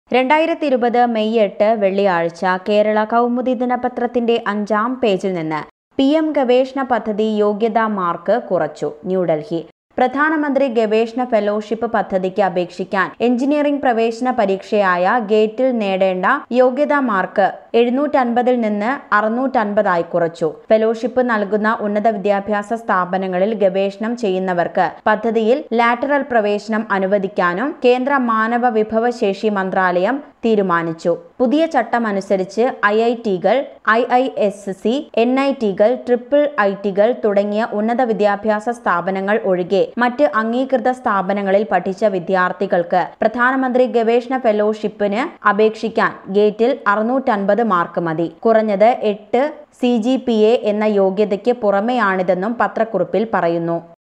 രണ്ടായിരത്തി ഇരുപത് മെയ് എട്ട് വെള്ളിയാഴ്ച കേരള കൗമുദി ദിനപത്രത്തിന്റെ അഞ്ചാം പേജിൽ നിന്ന് പി എം ഗവേഷണ പദ്ധതി യോഗ്യതാ മാർക്ക് കുറച്ചു ന്യൂഡൽഹി പ്രധാനമന്ത്രി ഗവേഷണ ഫെലോഷിപ്പ് പദ്ധതിക്ക് അപേക്ഷിക്കാൻ എഞ്ചിനീയറിംഗ് പ്രവേശന പരീക്ഷയായ ഗേറ്റിൽ നേടേണ്ട യോഗ്യതാ മാർക്ക് എഴുന്നൂറ്റൻപതിൽ നിന്ന് അറുന്നൂറ്റൻപതായി കുറച്ചു ഫെലോഷിപ്പ് നൽകുന്ന ഉന്നത വിദ്യാഭ്യാസ സ്ഥാപനങ്ങളിൽ ഗവേഷണം ചെയ്യുന്നവർക്ക് പദ്ധതിയിൽ ലാറ്ററൽ പ്രവേശനം അനുവദിക്കാനും കേന്ദ്ര മാനവ വിഭവശേഷി മന്ത്രാലയം തീരുമാനിച്ചു പുതിയ ചട്ടമനുസരിച്ച് ഐ ഐ ടികൾ I I S C N I ടികൾ ട്രിപ്പിൾ ഐ ടികൾ തുടങ്ങിയ ഉന്നത വിദ്യാഭ്യാസ സ്ഥാപനങ്ങൾ ഒഴികെ മറ്റ് അംഗീകൃത സ്ഥാപനങ്ങളിൽ പഠിച്ച വിദ്യാർത്ഥികൾക്ക് പ്രധാനമന്ത്രി ഗവേഷണ ഫെലോഷിപ്പിന് അപേക്ഷിക്കാൻ ഗേറ്റിൽ അറുന്നൂറ്റൻപത് മാർക്ക് മതി കുറഞ്ഞത് എട്ട് സി ജി പി എ എന്ന യോഗ്യതയ്ക്ക് പുറമെയാണിതെന്നും പത്രക്കുറിപ്പിൽ പറയുന്നു